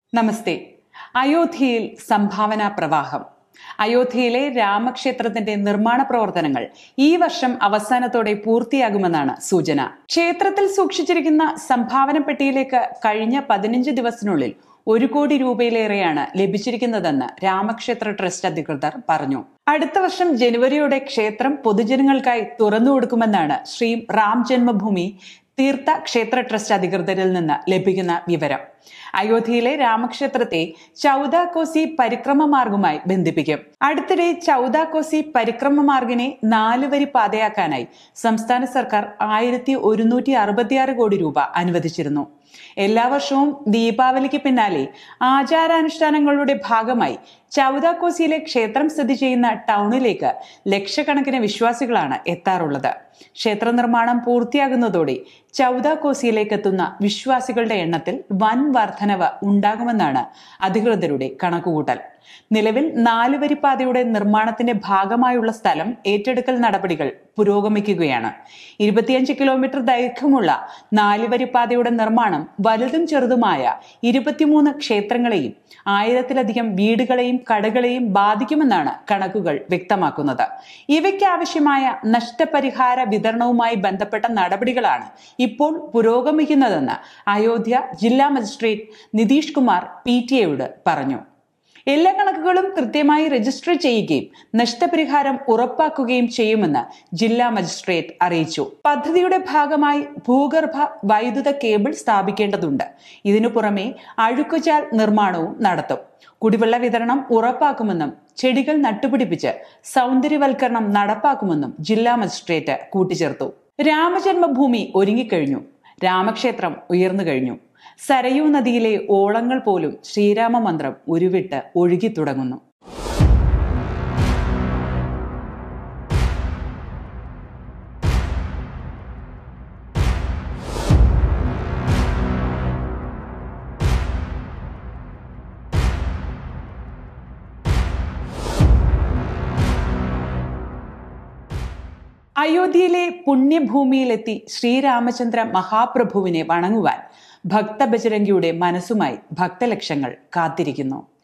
നമസ്തേ അയോധ്യയിൽ സംഭാവന പ്രവാഹം അയോധ്യയിലെ രാമക്ഷേത്രത്തിന്റെ നിർമ്മാണ പ്രവർത്തനങ്ങൾ ഈ വർഷം അവസാനത്തോടെ പൂർത്തിയാകുമെന്നാണ് സൂചന ക്ഷേത്രത്തിൽ സൂക്ഷിച്ചിരിക്കുന്ന സംഭാവന പെട്ടിയിലേക്ക് കഴിഞ്ഞ പതിനഞ്ച് ദിവസത്തിനുള്ളിൽ ഒരു കോടി രൂപയിലേറെയാണ് ലഭിച്ചിരിക്കുന്നതെന്ന് രാമക്ഷേത്ര ട്രസ്റ്റ് അധികൃതർ പറഞ്ഞു അടുത്ത വർഷം ജനുവരിയോടെ ക്ഷേത്രം പൊതുജനങ്ങൾക്കായി തുറന്നു കൊടുക്കുമെന്നാണ് ശ്രീ റാം ജന്മഭൂമി തീർത്ഥ ക്ഷേത്ര ട്രസ്റ്റ് അധികൃതരിൽ നിന്ന് ലഭിക്കുന്ന വിവരം അയോധ്യയിലെ രാമക്ഷേത്രത്തെ ചൗദാകോസി പരിക്രമ മാർഗവുമായി ബന്ധിപ്പിക്കും അടുത്തിടെ ചൗദാകോസി പരിക്രമ മാർഗിനെ നാലുവരി പാതയാക്കാനായി സംസ്ഥാന സർക്കാർ ആയിരത്തി ഒരുന്നൂറ്റി അറുപത്തിയാറ് കോടി രൂപ അനുവദിച്ചിരുന്നു എല്ലാ വർഷവും ദീപാവലിക്ക് പിന്നാലെ ആചാരാനുഷ്ഠാനങ്ങളുടെ ഭാഗമായി ചൗദാകോസിയിലെ ക്ഷേത്രം സ്ഥിതി ചെയ്യുന്ന ടൗണിലേക്ക് ലക്ഷക്കണക്കിന് വിശ്വാസികളാണ് എത്താറുള്ളത് ക്ഷേത്ര നിർമ്മാണം പൂർത്തിയാകുന്നതോടെ ചൗദാകോസിയിലേക്ക് എത്തുന്ന വിശ്വാസികളുടെ എണ്ണത്തിൽ വൻ വർധനവ് ഉണ്ടാകുമെന്നാണ് അധികൃതരുടെ കണക്കുകൂട്ടൽ നിലവിൽ നാലുവരിപ്പാതയുടെ നിർമ്മാണത്തിന്റെ ഭാഗമായുള്ള സ്ഥലം ഏറ്റെടുക്കൽ നടപടികൾ പുരോഗമിക്കുകയാണ് ഇരുപത്തിയഞ്ച് കിലോമീറ്റർ ദൈർഘ്യമുള്ള നാലുവരിപ്പാതയുടെ നിർമ്മാണം വലുതും ചെറുതുമായ ഇരുപത്തിമൂന്ന് ക്ഷേത്രങ്ങളെയും ആയിരത്തിലധികം വീടുകളെയും കടകളെയും ബാധിക്കുമെന്നാണ് കണക്കുകൾ വ്യക്തമാക്കുന്നത് ഇവയ്ക്ക് ആവശ്യമായ നഷ്ടപരിഹാര വിതരണവുമായി ബന്ധപ്പെട്ട നടപടികളാണ് ഇപ്പോൾ പുരോഗമിക്കുന്നതെന്ന് അയോധ്യ ജില്ലാ magistrate Nitish Kumar P T എയോട് പറഞ്ഞു എല്ലാ കണക്കുകളും കൃത്യമായി രജിസ്റ്റർ ചെയ്യുകയും നഷ്ടപരിഹാരം ഉറപ്പാക്കുകയും ചെയ്യുമെന്ന് ജില്ലാ മജിസ്ട്രേറ്റ് അറിയിച്ചു പദ്ധതിയുടെ ഭാഗമായി ഭൂഗർഭ വൈദ്യുത കേബിൾ സ്ഥാപിക്കേണ്ടതുണ്ട് ഇതിനു പുറമെ അഴുക്കുചാൽ നിർമ്മാണവും നടത്തും കുടിവെള്ള വിതരണം ഉറപ്പാക്കുമെന്നും ചെടികൾ നട്ടുപിടിപ്പിച്ച് സൗന്ദര്യവൽക്കരണം നടപ്പാക്കുമെന്നും ജില്ലാ മജിസ്ട്രേറ്റ് കൂട്ടിച്ചേർത്തു രാമജന്മഭൂമി ഒരുങ്ങിക്കഴിഞ്ഞു രാമക്ഷേത്രം ഉയർന്നു കഴിഞ്ഞു സരയൂ നദിയിലെ ഓളങ്ങൾ പോലും ശ്രീരാമ മന്ത്രം ഉരുവിട്ട് ഒഴുകി തുടങ്ങുന്നു അയോധ്യയിലെ പുണ്യഭൂമിയിലെത്തി ശ്രീരാമചന്ദ്ര മഹാപ്രഭുവിനെ വണങ്ങുവാൻ ഭക്തബജരംഗിയുടെ മനസ്സുമായി ഭക്തലക്ഷങ്ങൾ കാത്തിരിക്കുന്നു